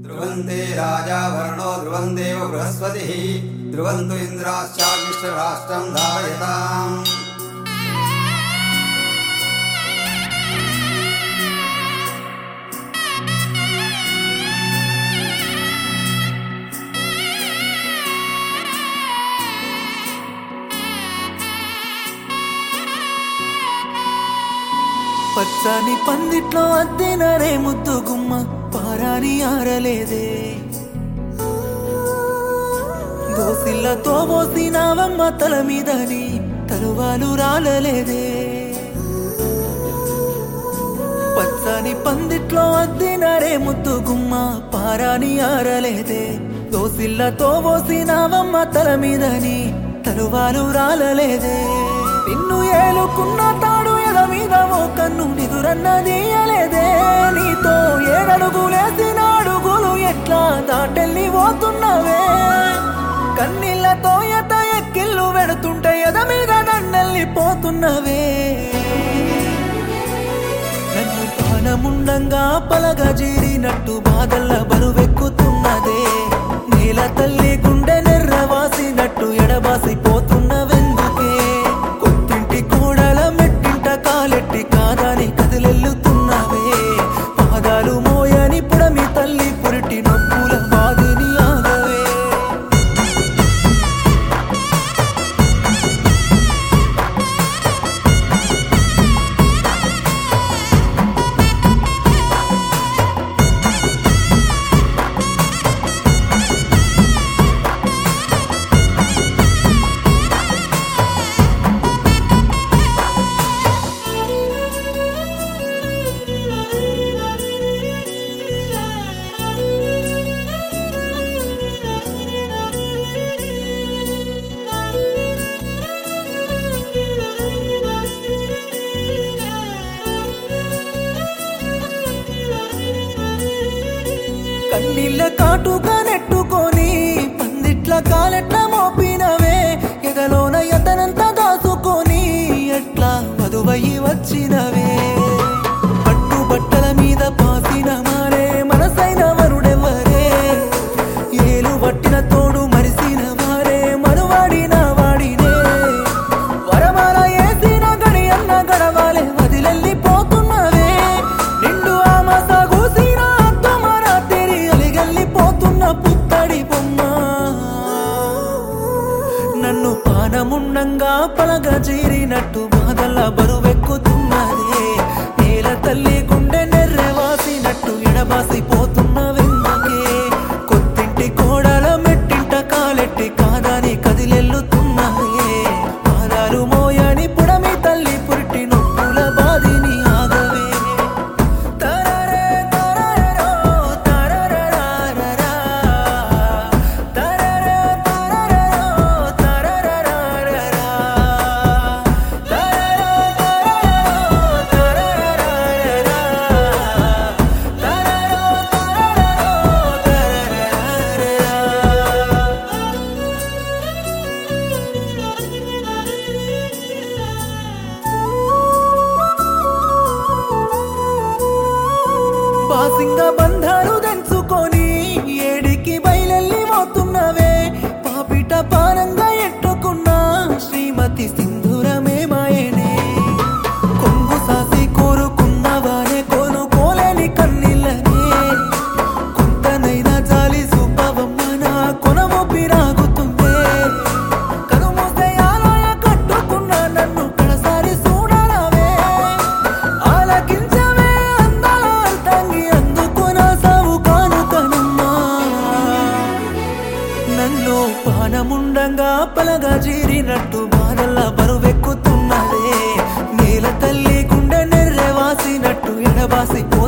ध्रुवन्ते राजा वर्णो ध्रुवं देव बृहस्पतिः ध्रुवन्तु इन्द्राश्चाग्निष्टराष्ट्रं धारयताम् పచ్చని పందిట్లో అద్దెనరే ముద్దు గుమ్మ పారాని ఆరలేదే దోసిల్లతో పోసినావమ్మ తల మీదని తరువాలు రాలలేదే పచ్చని పందిట్లో అద్దెనరే ముద్దు గుమ్మ పారాని ఆరలేదే దోసిల్లతో పోసినావమ్మ తల మీదని తరువాలు రాలలేదే నిన్ను ఏలుకున్న తాడు ఎద మీద ఓ కన్ను నిదురన్నదీయలేదే నీతో ఏడడుగులేసిన అడుగులు ఎట్లా దాటెళ్ళి పోతున్నవే కన్నీళ్లతో ఎత ఎక్కిళ్ళు వెడుతుంటే ఎద మీద నన్నెళ్ళి పోతున్నవే నన్ను ప్రాణముండంగా పలగా జీరినట్టు బాధల్ల బరువెక్కుతున్నదే నేల తల్లి గుండె నెర్రవాసినట్టు ఎడబాసి పోతున్నవెందుకే కొత్తింటి కూడల మెట్టింట కాలెట్టి కాదని కదిలెల్లుతున్నవే పాదాలు మోయని పుడమి తల్లి పురిటి నొప్పుల బాధిని ఆగవే కన్నీళ్ళ కాటుగా నెట్టుకొని పందిట్ల కాలెట్ల మోపినవే ఎగలోన ఎతనంతా దాచుకొని ఎట్లా వధువయ్యి వచ్చినవే పట్టు బట్టల మీద పాసిన మారే మనసైన వరుడెవరే ఏలు పట్టిన తోడు మరిసిన వారే మనువాడిన వాడినే వరమాల ఏసిన గడి అన్న గడవాలే వదిలెళ్ళిపోతున్నవే నిండు ఆమస గూసిన అత్తమర తెరి అలిగెళ్ళిపోతున్న పుత్తడి బొమ్మ నన్ను పానముండంగా పలగా చేరినట్టు బాధల బరువెక్కుతున్నదే నేల తల్లి గుండె నెర్రెవాసినట్టు ఎడబాసి పోతున్నవెందుకే కొత్తింటి కోడల మెట్టింట కాలెట్టి కాదని కదిలెల్లుతున్నదే పాదాలు మోయని పుడమి తల్లి పురిటి నొప్పుల బాధిని ఆగవే తరరే తరరో తరరరారరా తరరే తరరో తరరరారరా తరరే తరరో తరరరారరా తరరో తరరరారరా పాసింగ బంధాలు తెంచుకొని ఏడికి బయలెల్లి పోతున్నవే పాపిట పానంగా ఎట్టుకున్న శ్రీమతి సింధురమే మాయనే కొంగు సాసి కోరుకున్నవానే కోనుకోలేని కన్నీళ్ళనే కొంతనైనా జాలి సూపవమ్మ నా కొనమొప్పి రాగుతుందే కనుమూసే ఆలయ కట్టుకున్న నన్ను కడసారి చూడరావే ఆలకించవే అందాల తంగి అందుకున్న సావు కానుకనమ్మా నన్ను పానముండంగా పలగా జీరినట్టు బాధల్ల బరువెక్కుతున్నదే నేల తల్లి గుండె నెర్రెవాసినట్టు ఎడబాసి